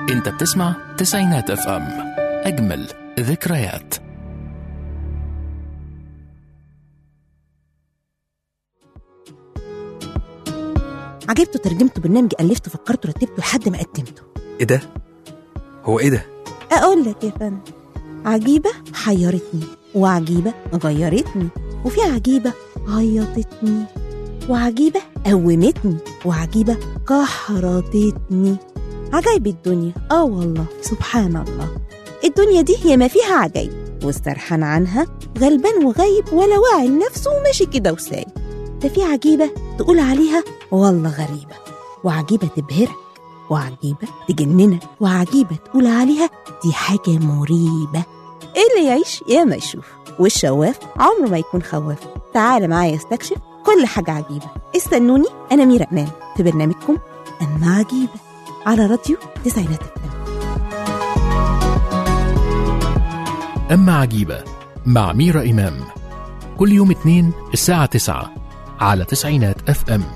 انت بتسمع تسعينات اف ام اجمل ذكريات عجبته ترجمته برنامج ألفته فكرته رتبته لحد ما قدمته ايه ده هو ايه ده أقول لك يا فندم عجيبة حيرتني وعجيبة غيرتني وفي عجيبة عيطتني وعجيبة قومتني وعجيبة كحرتتني عجايب الدنيا اه والله سبحان الله الدنيا دي هي ما فيها عجايب واسترحان عنها غلبان وغايب ولا واعي لنفسه وماشي كده وسايب ده في عجيبة تقول عليها والله غريبة وعجيبة تبهرك وعجيبة تجننك وعجيبة تقول عليها دي حاجة مريبة اللي يعيش يا ما يشوف والشواف عمره ما يكون خواف تعال معايا استكشف كل حاجة عجيبة استنوني أنا ميرا أمام في برنامجكم أما عجيبة على راديو تسعينات الفم أما عجيبة مع ميرا إمام كل يوم اثنين الساعة تسعة على تسعينات اف ام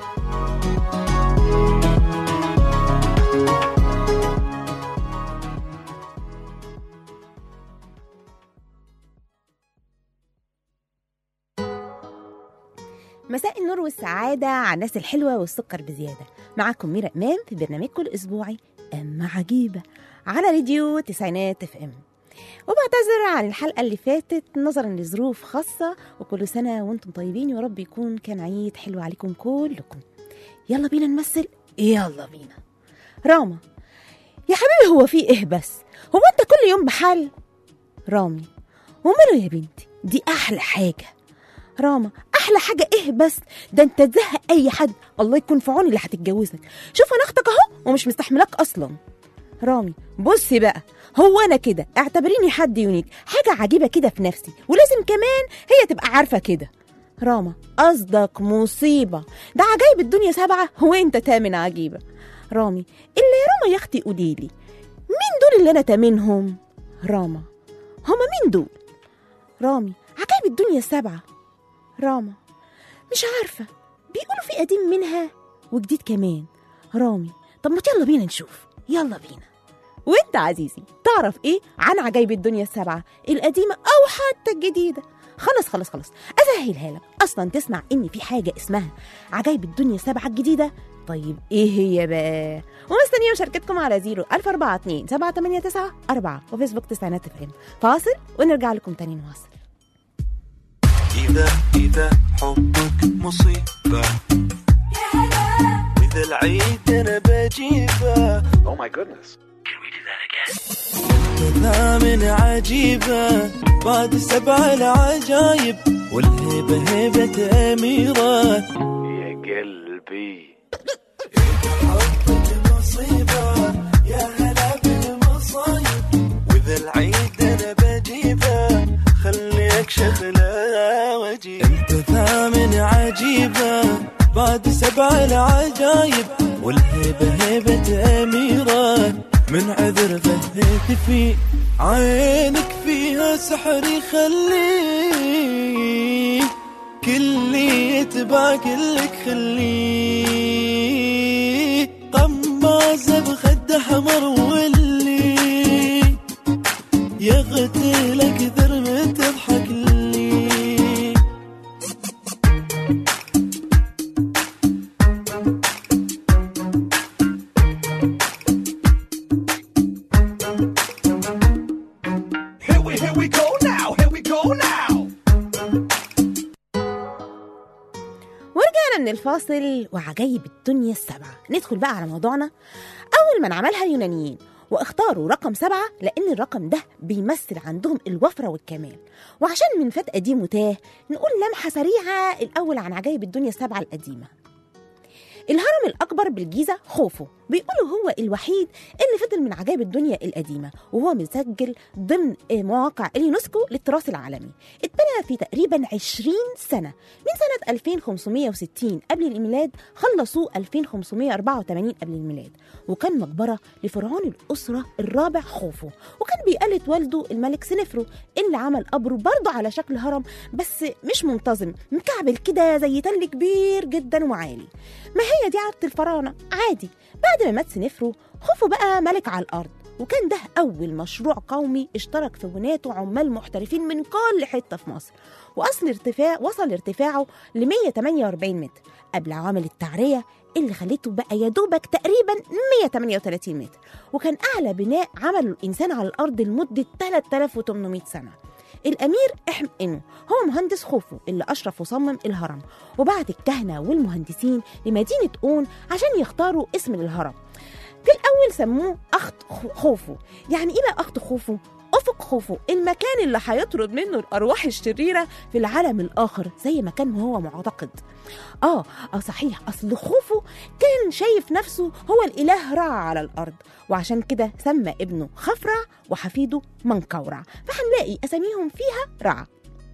مساء النور والسعادة على الناس الحلوة والسكر بزيادة معكم ميرا إمام في برنامجكم الأسبوعي أما عجيبة على راديو تسعينات اف ام وبعتذر عن الحلقة اللي فاتت نظرا لظروف خاصة وكل سنة وانتم طيبين يا رب يكون كان عيد حلو عليكم كلكم يلا بينا نمثل يلا بينا راما يا حبيبي هو في ايه بس هو انت كل يوم بحال رامي وماله يا بنتي دي احلى حاجه راما احلى حاجه ايه بس ده انت تزهق اي حد الله يكون في عون اللي هتتجوزك شوف انا اختك اهو ومش مستحملاك اصلا رامي بصي بقى هو انا كده اعتبريني حد يونيك حاجه عجيبه كده في نفسي ولازم كمان هي تبقى عارفه كده راما قصدك مصيبه ده عجايب الدنيا سبعه هو انت تامن عجيبه رامي اللي يا راما يا اختي قوليلي مين دول اللي انا تامنهم راما هما مين دول رامي عجايب الدنيا السبعه راما مش عارفة بيقولوا في قديم منها وجديد كمان رامي طب ما يلا بينا نشوف يلا بينا وانت عزيزي تعرف ايه عن عجايب الدنيا السبعة القديمة او حتى الجديدة خلاص خلاص خلاص اسهلها لك اصلا تسمع ان في حاجة اسمها عجايب الدنيا السبعة الجديدة طيب ايه هي بقى ومستنيه مشاركتكم على 0 1042 789 4 وفيسبوك تسعينات اف ام فاصل ونرجع لكم تاني نواصل إذا إذا حبك مصيبة وإذا العيد أنا بجيبه Oh my goodness. ثامن عجيبة بعد سبع العجايب والهبة هبة أميرة يا قلبي حبك مصيبة يا هلا بالمصايب وإذا العيد أنا بجيبه خليك شغلة وجيب أنت ثامن عجيبة بعد سبع العجايب والهبة هبة أميرة من عذر غثيت في عينك فيها سحر يخليه كل يتبع كلك خليه قمازة بخد حمر واللي يغتلك كثر ما تضحك لي Here we here we go now. Here we go now. ورجعنا من الفاصل وعجايب الدنيا السبعة ندخل بقى على موضوعنا أول من عملها اليونانيين واختاروا رقم سبعة لأن الرقم ده بيمثل عندهم الوفرة والكمال وعشان من فات قديم وتاه نقول لمحة سريعة الأول عن عجايب الدنيا السبعة القديمة الهرم الأكبر بالجيزة خوفو بيقولوا هو الوحيد اللي فضل من عجائب الدنيا القديمة وهو مسجل ضمن آه، مواقع اليونسكو للتراث العالمي اتبنى في تقريبا 20 سنة من سنة 2560 قبل الميلاد خلصوه 2584 قبل الميلاد وكان مقبرة لفرعون الأسرة الرابع خوفو وكان بيقلد والده الملك سنفرو اللي عمل قبره برضه على شكل هرم بس مش منتظم مكعبل كده زي تل كبير جدا وعالي ما هي دي عادة الفراعنة عادي بعد بعد ما مات سنفرو خوفو بقى ملك على الأرض وكان ده أول مشروع قومي اشترك في بناته عمال محترفين من كل حتة في مصر وأصل ارتفاع وصل ارتفاعه ل 148 متر قبل عوامل التعرية اللي خلته بقى يا دوبك تقريبا 138 متر وكان أعلى بناء عمله الإنسان على الأرض لمدة 3800 سنة الأمير إحمئنو هو مهندس خوفو اللي أشرف وصمم الهرم وبعت الكهنة والمهندسين لمدينة أون عشان يختاروا اسم للهرم في الأول سموه أخت خو- خوفو يعني إيه بقى أخت خوفو؟ أفق خوفو المكان اللي هيطرد منه الأرواح الشريرة في العالم الآخر زي ما كان هو معتقد آه آه صحيح أصل خوفو كان شايف نفسه هو الإله رع على الأرض وعشان كده سمى ابنه خفرع وحفيده منكورع فهنلاقي أساميهم فيها رع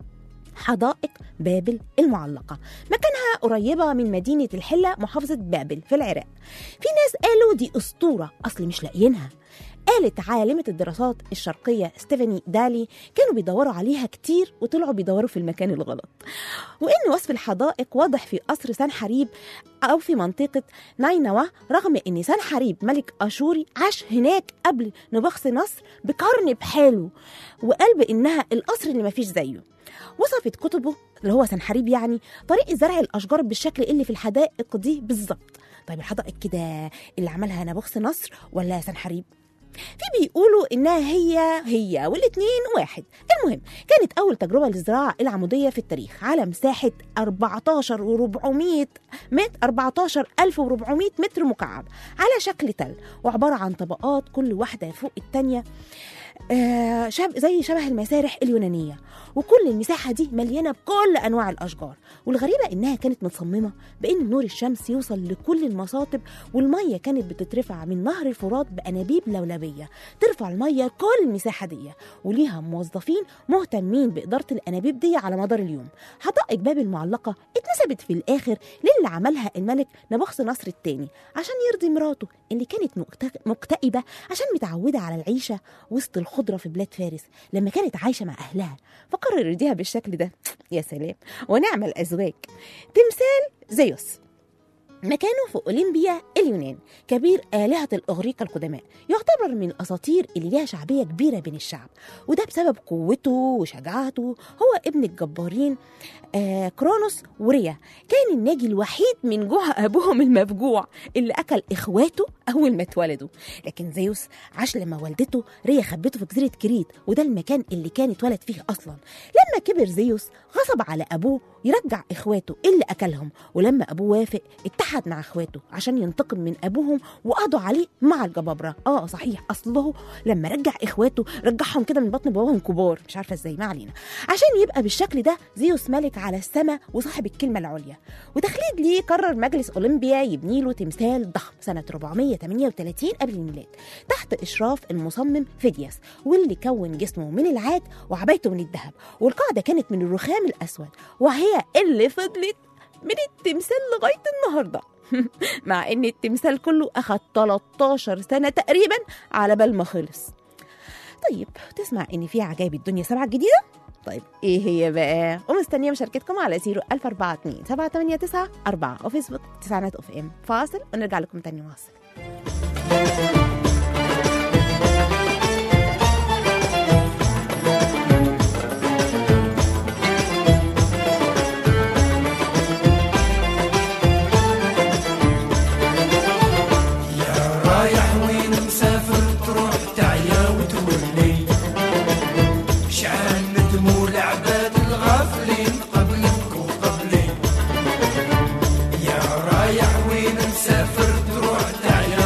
حدائق بابل المعلقة مكانها قريبة من مدينة الحلة محافظة بابل في العراق في ناس قالوا دي أسطورة أصل مش لاقيينها قالت عالمة الدراسات الشرقية ستيفاني دالي كانوا بيدوروا عليها كتير وطلعوا بيدوروا في المكان الغلط وإن وصف الحدائق واضح في قصر سنحريب أو في منطقة نينوى رغم إن سنحريب ملك أشوري عاش هناك قبل نبخس نصر بقرن بحاله وقال بإنها القصر اللي مفيش زيه وصفت كتبه اللي هو سنحريب يعني طريقة زرع الأشجار بالشكل اللي في الحدائق دي بالظبط طيب الحدائق كده اللي عملها نبوخذ نصر ولا سنحريب في بيقولوا انها هي هي والاتنين واحد المهم كانت اول تجربه للزراعه العموديه في التاريخ على مساحه 14 و400 متر 14400 متر مكعب على شكل تل وعباره عن طبقات كل واحده فوق الثانيه آه شب زي شبه المسارح اليونانية وكل المساحة دي مليانة بكل أنواع الأشجار والغريبة إنها كانت متصممة بإن نور الشمس يوصل لكل المصاطب والمية كانت بتترفع من نهر الفرات بأنابيب لولبية ترفع المية كل المساحة دي وليها موظفين مهتمين بإدارة الأنابيب دي على مدار اليوم حدائق باب المعلقة اتنسبت في الآخر للي عملها الملك نبوخذ نصر الثاني عشان يرضي مراته اللي كانت مكت- مكتئبة عشان متعودة على العيشة وسط الخضرة في بلاد فارس لما كانت عايشة مع أهلها فقرر يرضيها بالشكل ده يا سلام ونعم الأزواج تمثال زيوس مكانه في أولمبيا اليونان كبير آلهة الإغريق القدماء يعتبر من الأساطير اللي ليها شعبية كبيرة بين الشعب وده بسبب قوته وشجاعته هو ابن الجبارين آه كرونوس وريا كان الناجي الوحيد من جوع أبوهم المفجوع اللي أكل إخواته أول ما اتولدوا لكن زيوس عاش لما والدته ريا خبته في جزيرة كريت وده المكان اللي كان اتولد فيه أصلا لما كبر زيوس غصب على أبوه يرجع إخواته اللي أكلهم ولما أبوه وافق اتحد مع إخواته عشان ينتقم من أبوهم وقضوا عليه مع الجبابرة آه صحيح أصله لما رجع إخواته رجعهم كده من بطن باباهم كبار مش عارفة إزاي ما علينا عشان يبقى بالشكل ده زيوس ملك على السماء وصاحب الكلمة العليا وتخليد ليه قرر مجلس أولمبيا يبني له تمثال ضخم سنة 438 قبل الميلاد تحت إشراف المصمم فيدياس واللي كون جسمه من العاج وعبايته من الذهب والقاعدة كانت من الرخام الأسود وهي اللي فضلت من التمثال لغاية النهاردة مع ان التمثال كله اخد 13 سنة تقريبا على بال ما خلص طيب تسمع ان في عجائب الدنيا سبعة جديدة طيب ايه هي بقى ومستنيه مشاركتكم على 01042 789 4 وفيسبوك تسعينات اوف ام فاصل ونرجع لكم تاني واصل رايح وين مسافر تروح تعيا وتولي شعال ندموا العباد الغافلين قبلك وقبلي يا رايح وين مسافر تروح تعيا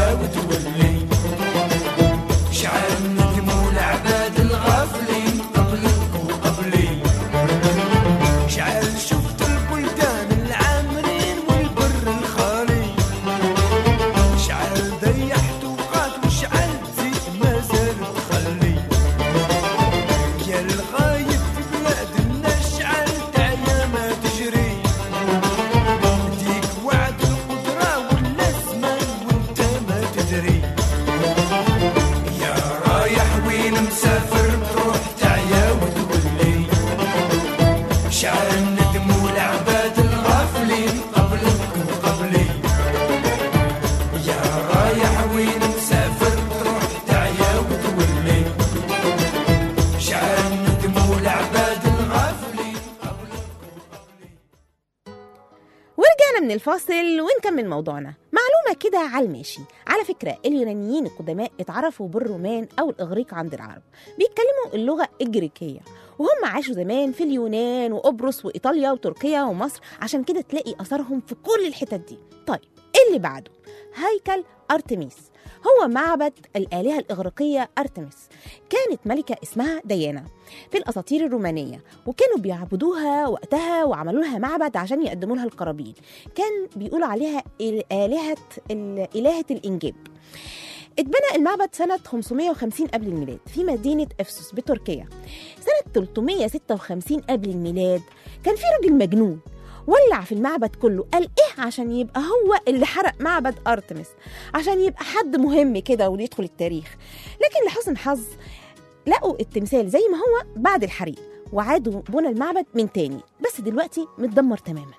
الفاصل ونكمل موضوعنا معلومة كده على الماشي على فكرة اليونانيين القدماء اتعرفوا بالرومان أو الإغريق عند العرب بيتكلموا اللغة الجريكية وهم عاشوا زمان في اليونان وقبرص وإيطاليا وتركيا ومصر عشان كده تلاقي أثرهم في كل الحتت دي طيب اللي بعده هيكل أرتميس هو معبد الآلهة الإغريقية أرتمس كانت ملكة اسمها ديانا في الأساطير الرومانية وكانوا بيعبدوها وقتها وعملوا لها معبد عشان يقدموا لها القرابين كان بيقولوا عليها آلهة إلهة الإنجاب اتبنى المعبد سنة 550 قبل الميلاد في مدينة أفسس بتركيا سنة 356 قبل الميلاد كان في راجل مجنون ولع في المعبد كله قال ايه عشان يبقى هو اللي حرق معبد ارتمس عشان يبقى حد مهم كده ويدخل التاريخ لكن لحسن الحظ لقوا التمثال زي ما هو بعد الحريق وعادوا بنى المعبد من تاني بس دلوقتي متدمر تماما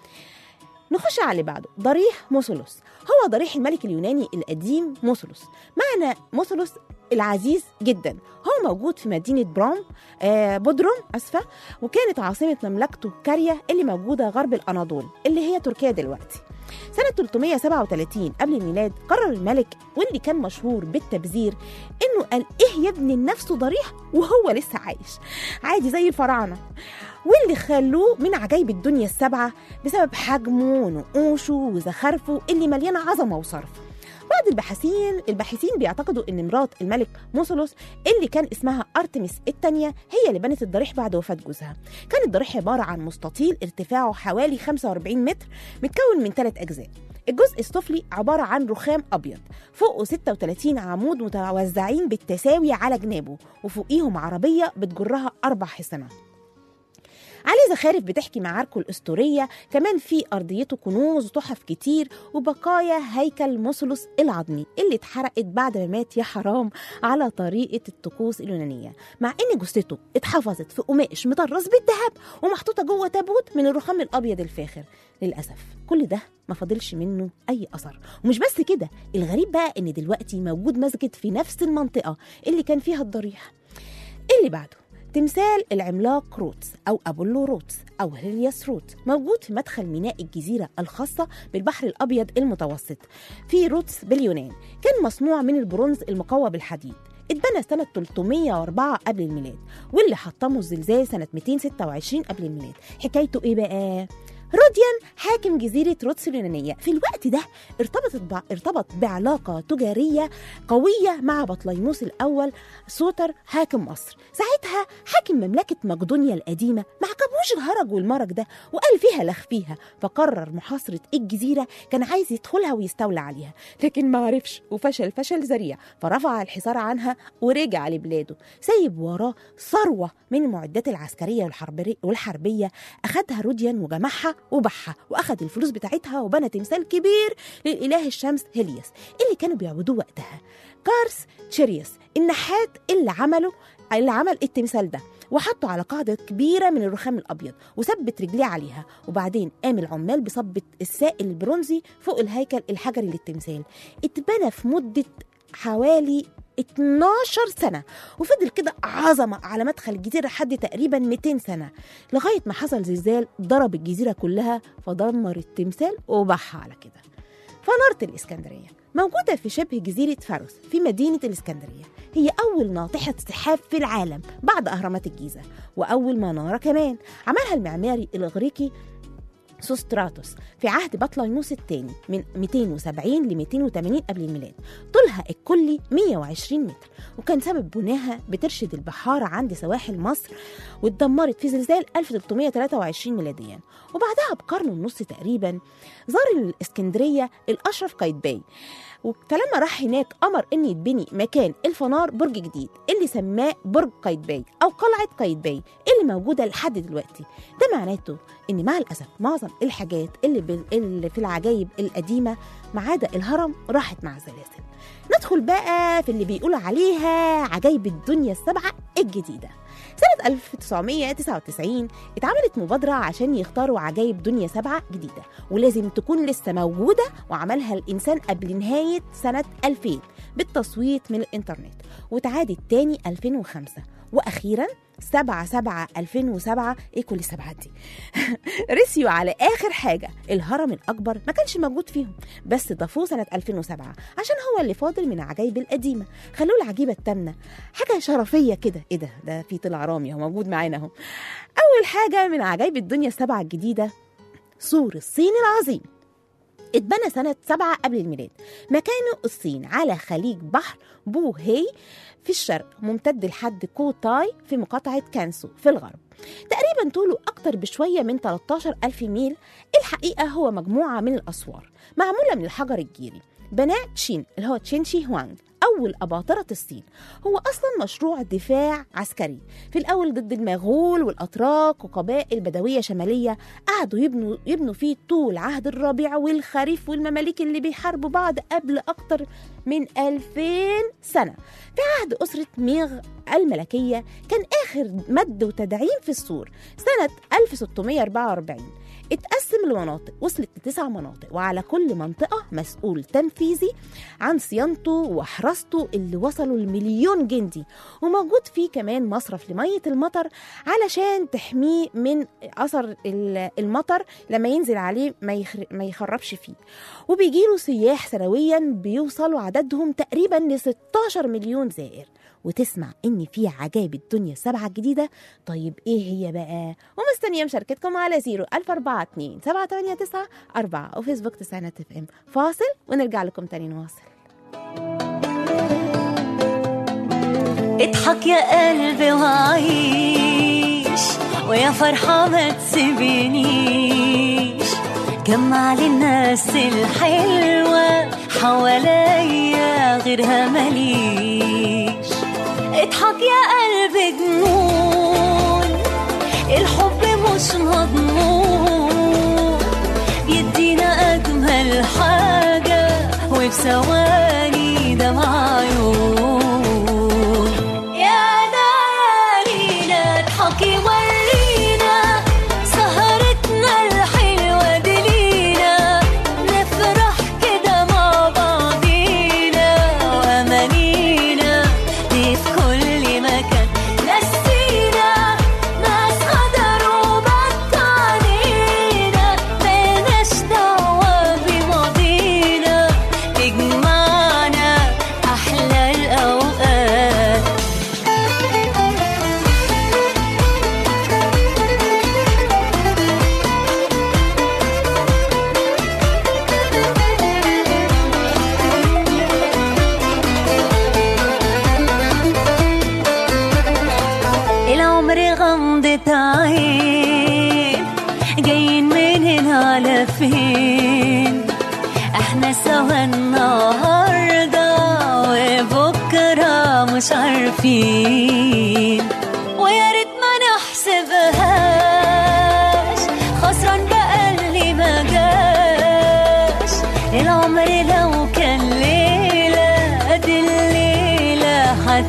نخش على اللي بعده ضريح موسولوس هو ضريح الملك اليوناني القديم موسولوس معنى موسولوس العزيز جدا هو موجود في مدينة بروم آه بودروم أسفة وكانت عاصمة مملكته كاريا اللي موجودة غرب الأناضول اللي هي تركيا دلوقتي سنة 337 قبل الميلاد قرر الملك واللي كان مشهور بالتبذير إنه قال إيه يبني لنفسه ضريح وهو لسه عايش عادي زي الفراعنة واللي خلوه من عجائب الدنيا السبعة بسبب حجمه ونقوشه وزخارفه اللي مليانة عظمة وصرف بعض الباحثين الباحثين بيعتقدوا ان مرات الملك موسولوس اللي كان اسمها ارتمس الثانيه هي اللي بنت الضريح بعد وفاه جوزها كان الضريح عباره عن مستطيل ارتفاعه حوالي 45 متر متكون من ثلاث اجزاء الجزء السفلي عبارة عن رخام أبيض فوقه 36 عمود متوزعين بالتساوي على جنابه وفوقيهم عربية بتجرها أربع حصنة عليه زخارف بتحكي معاركه الأسطورية كمان في أرضيته كنوز وتحف كتير وبقايا هيكل موسولوس العظمي اللي اتحرقت بعد ما مات يا حرام على طريقة الطقوس اليونانية مع إن جثته اتحفظت في قماش مطرز بالذهب ومحطوطة جوه تابوت من الرخام الأبيض الفاخر للأسف كل ده ما فاضلش منه أي أثر ومش بس كده الغريب بقى إن دلوقتي موجود مسجد في نفس المنطقة اللي كان فيها الضريح اللي بعده تمثال العملاق روتس أو أبولو روتس أو هيلياس روت موجود في مدخل ميناء الجزيرة الخاصة بالبحر الأبيض المتوسط في روتس باليونان كان مصنوع من البرونز المقوى بالحديد اتبنى سنة 304 قبل الميلاد واللي حطمه الزلزال سنة 226 قبل الميلاد حكايته ايه بقى؟ روديان حاكم جزيرة رودس اليونانية في الوقت ده ارتبطت بع... ارتبط بعلاقة تجارية قوية مع بطليموس الأول سوتر حاكم مصر ساعتها حاكم مملكة مقدونيا القديمة ما عجبوش الهرج والمرج ده وقال فيها لخ فيها فقرر محاصرة الجزيرة كان عايز يدخلها ويستولى عليها لكن ما عرفش وفشل فشل ذريع فرفع الحصار عنها ورجع لبلاده سايب وراه ثروة من المعدات العسكرية والحربري- والحربية أخدها روديان وجمعها وباعها واخد الفلوس بتاعتها وبنى تمثال كبير للاله الشمس هيليوس اللي كانوا بيعبدوه وقتها كارس تشيريوس النحات اللي عمله اللي عمل التمثال ده وحطه على قاعدة كبيرة من الرخام الأبيض وثبت رجليه عليها وبعدين قام العمال بصبة السائل البرونزي فوق الهيكل الحجري للتمثال اتبنى في مدة حوالي 12 سنة وفضل كده عظمة على مدخل الجزيرة لحد تقريبا 200 سنة لغاية ما حصل زلزال ضرب الجزيرة كلها فدمر التمثال وباعها على كده فنارة الإسكندرية موجودة في شبه جزيرة فاروس في مدينة الإسكندرية هي أول ناطحة سحاب في العالم بعد أهرامات الجيزة وأول منارة كمان عملها المعماري الإغريقي سوستراتوس في عهد بطليموس الثاني من 270 ل 280 قبل الميلاد طولها الكلي 120 متر وكان سبب بناها بترشد البحارة عند سواحل مصر واتدمرت في زلزال 1323 ميلاديا وبعدها بقرن ونص تقريبا زار الاسكندرية الأشرف قايتباي فلما راح هناك أمر إن يتبني مكان الفنار برج جديد اللي سماه برج قايتباي أو قلعة قايتباي اللي موجودة لحد دلوقتي ده معناته إن مع الأسف معظم الحاجات اللي, بال... اللي في العجايب القديمة ما عدا الهرم راحت مع الزلازل ندخل بقى في اللي بيقولوا عليها عجايب الدنيا السبعة الجديدة سنة 1999 اتعملت مبادرة عشان يختاروا عجايب دنيا سبعة جديدة ولازم تكون لسه موجودة وعملها الإنسان قبل نهاية سنة 2000 بالتصويت من الإنترنت واتعادت تاني 2005 واخيرا 7 7 2007 ايه كل السبعات دي رسيوا على اخر حاجه الهرم الاكبر ما كانش موجود فيهم بس ضافوه سنه 2007 عشان هو اللي فاضل من العجائب القديمه خلوه العجيبه التامنه حاجه شرفيه كده ايه ده ده في طلع رامي هو موجود معانا اهو اول حاجه من عجائب الدنيا السبعه الجديده سور الصين العظيم اتبنى سنة سبعة قبل الميلاد مكانه الصين على خليج بحر بوهي في الشرق ممتد لحد كوتاي في مقاطعة كانسو في الغرب تقريبا طوله أكتر بشوية من 13 ألف ميل الحقيقة هو مجموعة من الأسوار معمولة من الحجر الجيري بناء تشين اللي هو تشين شي هوانج أول أباطرة الصين هو أصلا مشروع دفاع عسكري في الأول ضد المغول والأتراك وقبائل بدوية شمالية قعدوا يبنوا يبنوا فيه طول عهد الربيع والخريف والمماليك اللي بيحاربوا بعض قبل أكتر من 2000 سنة في عهد أسرة ميغ الملكية كان آخر مد وتدعيم في السور سنة 1644 اتقسم لمناطق وصلت لتسع مناطق وعلى كل منطقة مسؤول تنفيذي عن صيانته وحراسته اللي وصلوا لمليون جندي وموجود فيه كمان مصرف لمية المطر علشان تحميه من أثر ال- المطر لما ينزل عليه ما, يخر... ما يخربش فيه وبيجيله سياح سنويا بيوصلوا عددهم تقريبا ل 16 مليون زائر وتسمع ان في عجائب الدنيا السبعه الجديده طيب ايه هي بقى ومستنيه مشاركتكم على 0 1042 789 4 وفيسبوك تسعينات اف ام فاصل ونرجع لكم تاني نواصل اضحك يا قلبي وعيش ويا فرحة ما تسيبنيش جمع للناس الحلوة حواليا غيرها مليش اضحك يا قلبي جنون الحب مش مضمون يدينا أجمل حاجة وبثواني دمع عيون يا ليالينا اضحكي ورينا سهرتنا الحلوة دي لينا نفرح كده مع بعضينا وأمانينا دي في كل مكان نسينا ناس قدروا بطانينا ملناش دعوة بماضينا تجمعنا أحلى الأوقات العمر غمضة عين جايين منين على فين احنا سوا النهاردة وبكرة مش عارفين ويا ريت ما نحسبهاش خسران بقى اللي ما جاش العمر لو كان ليلة دي الليلة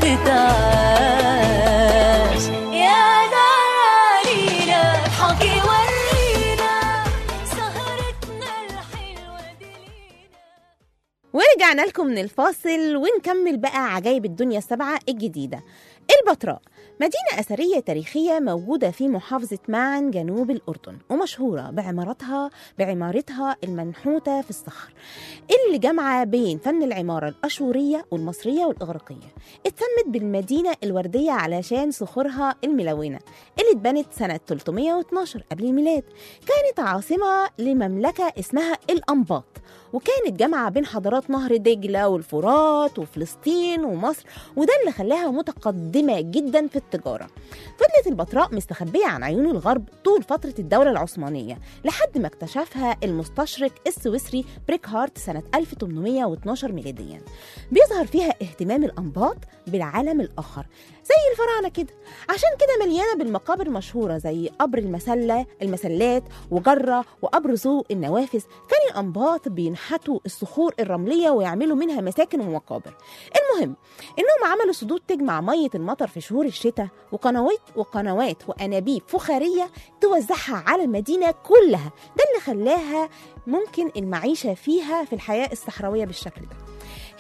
هتتعاش يا ليالينا اضحكي ورينا سهرتنا الحلوة دي لينا ورجعنا لكم من الفاصل ونكمل بقى عجائب الدنيا السبعة الجديدة البتراء مدينة أثرية تاريخية موجودة في محافظة معن جنوب الأردن ومشهورة بعمارتها بعمارتها المنحوتة في الصخر اللي جامعة بين فن العمارة الأشورية والمصرية والإغريقية اتسمت بالمدينة الوردية علشان صخورها الملونة اللي اتبنت سنة 312 قبل الميلاد كانت عاصمة لمملكة اسمها الأنباط وكانت جامعة بين حضارات نهر دجلة والفرات وفلسطين ومصر وده اللي خلاها متقدمة جدا في التجارة فضلت البتراء مستخبية عن عيون الغرب طول فترة الدولة العثمانية لحد ما اكتشفها المستشرق السويسري بريك هارت سنة 1812 ميلاديا بيظهر فيها اهتمام الأنباط بالعالم الآخر زي الفراعنة كده عشان كده مليانة بالمقابر مشهورة زي قبر المسلة المسلات وجرة وقبر ذو النوافذ كان الأنباط بينحتوا الصخور الرملية ويعملوا منها مساكن ومقابر المهم إنهم عملوا سدود تجمع مية المطر في شهور الشتاء وقنوات وقنوات وأنابيب فخارية توزعها على المدينة كلها ده اللي خلاها ممكن المعيشة فيها في الحياة الصحراوية بالشكل ده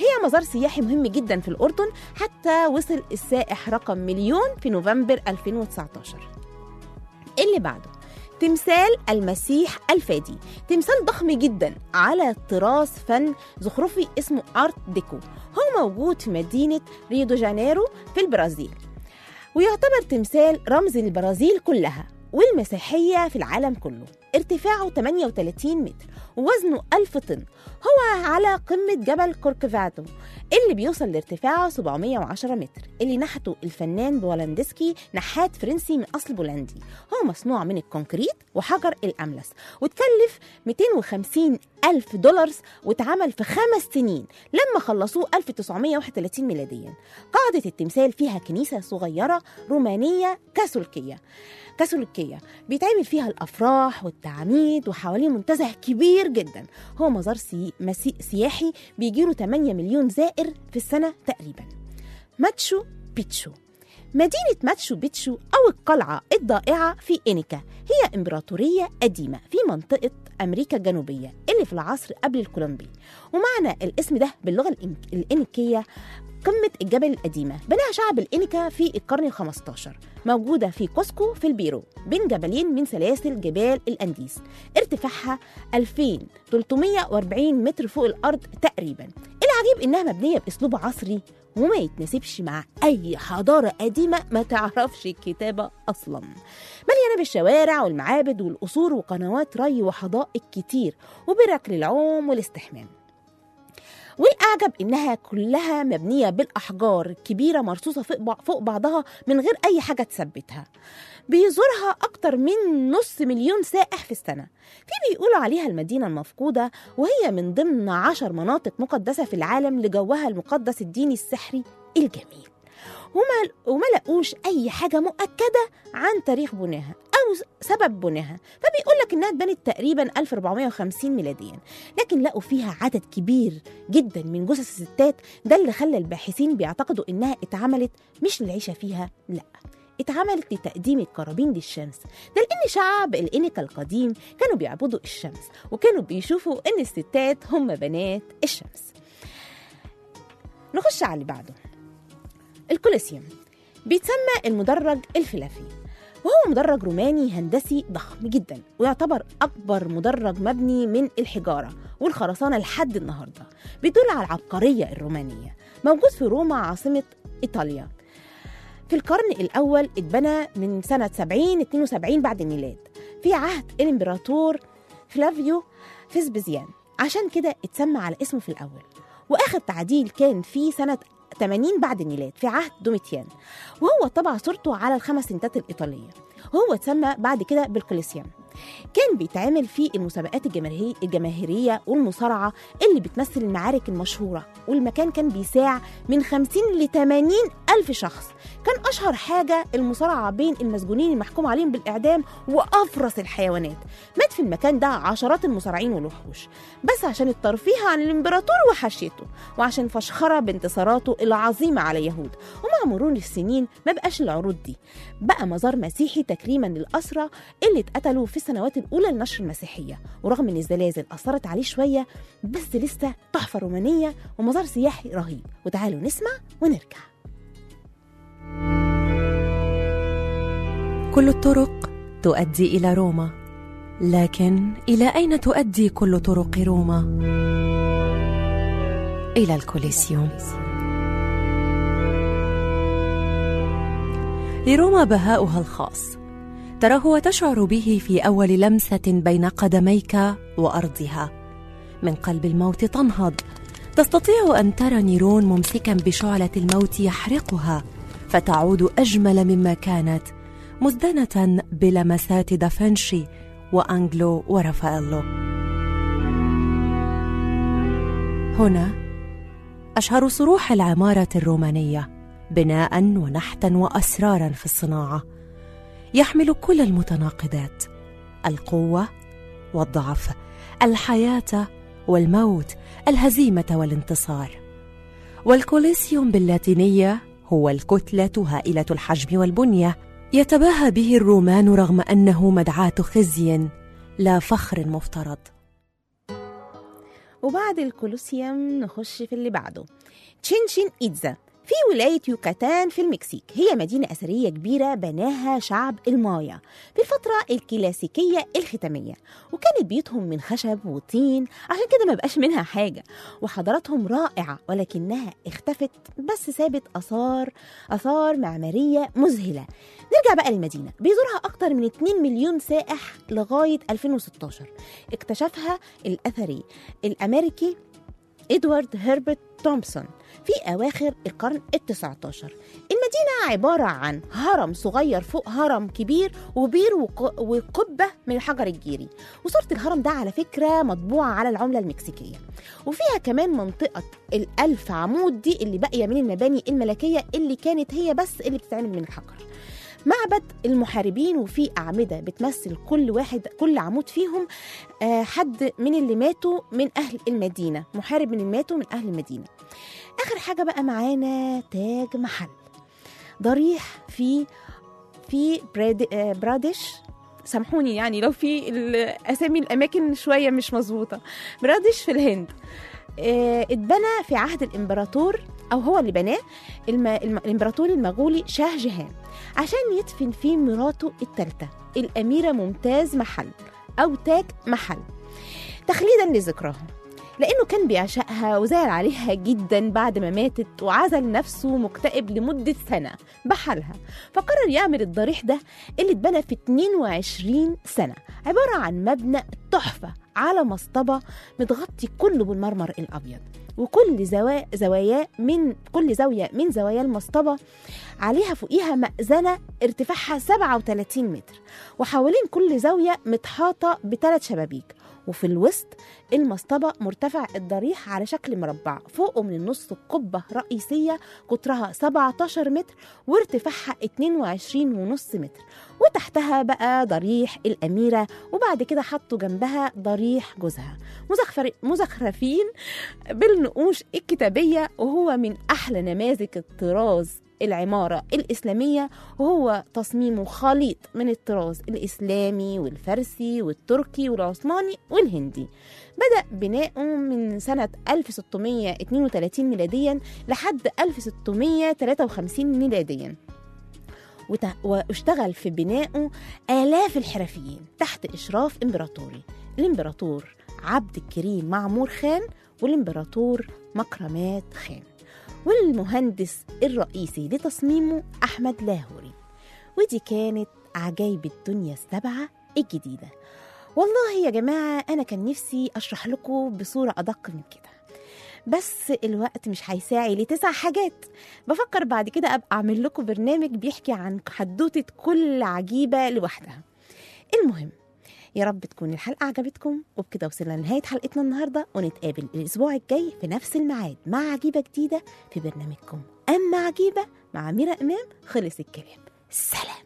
هي مزار سياحي مهم جدا في الأردن حتى وصل السائح رقم مليون في نوفمبر 2019 اللي بعده تمثال المسيح الفادي تمثال ضخم جدا على طراز فن زخرفي اسمه ارت ديكو هو موجود في مدينة ريو دو جانيرو في البرازيل ويعتبر تمثال رمز للبرازيل كلها والمسيحية في العالم كله ارتفاعه 38 متر ووزنه 1000 طن هو على قمة جبل كوركوفاتو اللي بيوصل لارتفاعه 710 متر اللي نحته الفنان بولندسكي نحات فرنسي من أصل بولندي هو مصنوع من الكونكريت وحجر الأملس وتكلف 250 ألف دولار واتعمل في خمس سنين لما خلصوه 1931 ميلاديا قاعدة التمثال فيها كنيسة صغيرة رومانية كاثوليكية كاثوليكية بيتعمل فيها الأفراح والتعميد وحواليه منتزه كبير جدا هو مزار سي... مسي... سياحي بيجيله 8 مليون زائر في السنة تقريبا ماتشو بيتشو مدينة ماتشو بيتشو أو القلعة الضائعة في إنيكا هي إمبراطورية قديمة في منطقة أمريكا الجنوبية اللي في العصر قبل الكولومبي ومعنى الاسم ده باللغة الإنك- الإنيكية قمة الجبل القديمة بناها شعب الإنكا في القرن ال15 موجودة في كوسكو في البيرو بين جبلين من سلاسل جبال الأنديز ارتفاعها 2340 متر فوق الأرض تقريبا العجيب إنها مبنية بأسلوب عصري وما يتناسبش مع أي حضارة قديمة ما تعرفش الكتابة أصلا مليانة بالشوارع والمعابد والقصور وقنوات ري وحدائق كتير وبرك للعوم والاستحمام والأعجب إنها كلها مبنية بالأحجار الكبيرة مرصوصة فوق بع- فوق بعضها من غير أي حاجة تثبتها بيزورها أكتر من نص مليون سائح في السنة في بيقولوا عليها المدينة المفقودة وهي من ضمن عشر مناطق مقدسة في العالم لجوها المقدس الديني السحري الجميل وما وما لقوش اي حاجه مؤكده عن تاريخ بناها او س- سبب بناها فبيقول لك انها اتبنت تقريبا 1450 ميلاديا لكن لقوا فيها عدد كبير جدا من جثث الستات ده اللي خلى الباحثين بيعتقدوا انها اتعملت مش للعيشه فيها لا اتعملت لتقديم القرابين للشمس ده لان شعب الانكا القديم كانوا بيعبدوا الشمس وكانوا بيشوفوا ان الستات هم بنات الشمس نخش على اللي بعده الكوليسيوم بيتسمى المدرج الفلافي وهو مدرج روماني هندسي ضخم جدا ويعتبر أكبر مدرج مبني من الحجارة والخرسانة لحد النهاردة بيدل على العبقرية الرومانية موجود في روما عاصمة إيطاليا في القرن الأول اتبنى من سنة 70 72 بعد الميلاد في عهد الإمبراطور فلافيو فيسبزيان عشان كده اتسمى على اسمه في الأول وآخر تعديل كان في سنة 80 بعد الميلاد في عهد دوميتيان وهو طبع صورته على الخمس سنتات الإيطالية وهو اتسمى بعد كده بالكوليسيوم كان بيتعمل فيه المسابقات الجماهيرية, الجماهيرية والمصارعة اللي بتمثل المعارك المشهورة والمكان كان بيساع من 50 ل 80 ألف شخص كان أشهر حاجة المصارعة بين المسجونين المحكوم عليهم بالإعدام وأفرس الحيوانات مات في المكان ده عشرات المصارعين والوحوش بس عشان الترفيه عن الإمبراطور وحشيته وعشان فشخرة بانتصاراته العظيمة على اليهود ومع مرور السنين ما بقاش العروض دي بقى مزار مسيحي تكريما للأسرى اللي اتقتلوا في السنوات الأولى لنشر المسيحية ورغم إن الزلازل أثرت عليه شوية بس لسه تحفة رومانية ومزار سياحي رهيب وتعالوا نسمع ونرجع كل الطرق تؤدي الى روما لكن الى اين تؤدي كل طرق روما الى الكوليسيوم لروما بهاؤها الخاص تراه وتشعر به في اول لمسه بين قدميك وارضها من قلب الموت تنهض تستطيع ان ترى نيرون ممسكا بشعله الموت يحرقها فتعود اجمل مما كانت مزدنه بلمسات دافنشي وانجلو ورافائيلو هنا اشهر صروح العماره الرومانيه بناء ونحتا واسرارا في الصناعه يحمل كل المتناقضات القوه والضعف الحياه والموت الهزيمه والانتصار والكوليسيوم باللاتينيه هو الكتله هائله الحجم والبنيه يتباهى به الرومان رغم انه مدعاه خزي لا فخر مفترض وبعد الكولوسيوم نخش في اللي بعده تشينشين إيتزا في ولاية يوكاتان في المكسيك هي مدينة أثرية كبيرة بناها شعب المايا في الفترة الكلاسيكية الختامية وكانت بيوتهم من خشب وطين عشان كده ما بقاش منها حاجة وحضاراتهم رائعة ولكنها اختفت بس سابت آثار آثار معمارية مذهلة نرجع بقى للمدينة بيزورها أكتر من 2 مليون سائح لغاية 2016 اكتشفها الأثري الأمريكي إدوارد هربرت تومسون في أواخر القرن التسعة عشر المدينة عبارة عن هرم صغير فوق هرم كبير وبير وق- وقبة من الحجر الجيري وصورة الهرم ده على فكرة مطبوعة على العملة المكسيكية وفيها كمان منطقة الألف عمود دي اللي باقية من المباني الملكية اللي كانت هي بس اللي بتتعمل من الحجر معبد المحاربين وفيه أعمدة بتمثل كل واحد كل عمود فيهم آه، حد من اللي ماتوا من أهل المدينة محارب من اللي ماتوا من أهل المدينة آخر حاجة بقى معانا تاج محل ضريح في في براد آه، برادش سامحوني يعني لو في ال- اسامي الاماكن شويه مش مظبوطه برادش في الهند آه، اتبنى في عهد الامبراطور او هو اللي بناه الم... الم... الامبراطور المغولي شاه جهان عشان يدفن فيه مراته الثالثه الاميره ممتاز محل او تاج محل تخليدا لذكراها لانه كان بيعشقها وزعل عليها جدا بعد ما ماتت وعزل نفسه مكتئب لمده سنه بحالها فقرر يعمل الضريح ده اللي اتبنى في 22 سنه عباره عن مبنى تحفه على مصطبه متغطي كله بالمرمر الابيض وكل زوا... زوايا من كل زاويه من زوايا المصطبه عليها فوقيها مأذنة ارتفاعها 37 متر وحوالين كل زاوية متحاطة بثلاث شبابيك وفي الوسط المصطبة مرتفع الضريح على شكل مربع فوقه من النص قبة رئيسية قطرها 17 متر وارتفاعها 22 ونص متر وتحتها بقى ضريح الأميرة وبعد كده حطوا جنبها ضريح جوزها مزخفر مزخرفين بالنقوش الكتابية وهو من أحلى نماذج الطراز العمارة الإسلامية وهو تصميمه خليط من الطراز الإسلامي والفارسي والتركي والعثماني والهندي بدأ بناؤه من سنة 1632 ميلاديا لحد 1653 ميلاديا وت- واشتغل في بنائه آلاف الحرفيين تحت إشراف إمبراطوري الإمبراطور عبد الكريم معمور خان والإمبراطور مكرمات خان والمهندس الرئيسي لتصميمه أحمد لاهوري ودي كانت عجائب الدنيا السبعة الجديدة والله يا جماعة أنا كان نفسي أشرح لكم بصورة أدق من كده بس الوقت مش هيساعي لتسع حاجات بفكر بعد كده أبقى أعمل لكم برنامج بيحكي عن حدوتة كل عجيبة لوحدها المهم يا رب تكون الحلقة عجبتكم وبكده وصلنا لنهاية حلقتنا النهاردة ونتقابل الأسبوع الجاي في نفس الميعاد مع عجيبة جديدة في برنامجكم أما عجيبة مع ميرا إمام خلص الكلام سلام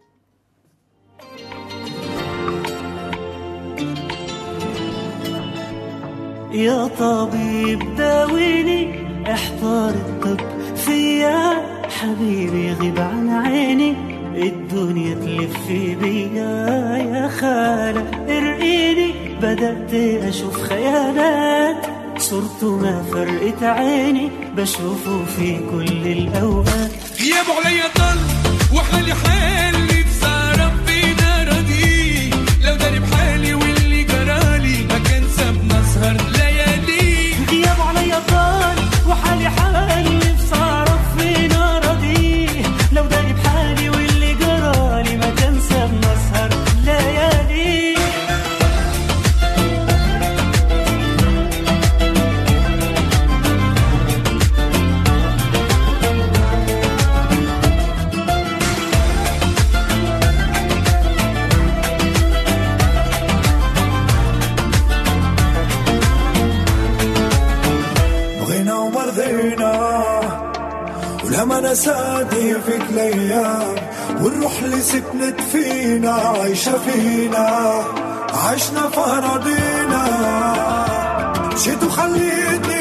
يا طبيب داويني احضر الطب فيا حبيبي غيب عن عيني الدنيا تلف بيا يا خالة ارقيني بدأت أشوف خيالات صرته ما فرقت عيني بشوفه في كل الأوقات غيابه عليا ضل وحالي حالي بسهرة فينا ردي لو داري بحالي واللي جرالي ما كان سابنا سهر ليالي غياب عليا طال وحالي حالي بصرف في نارضي لو داري بحالي واللي جرالي ما تنسى بنسهر ليالي بغينا وما رضينا ولما نسادي فيك الايام والروح اللي سكنت فينا عايشة فينا عشنا في أراضينا مشيت وخليتني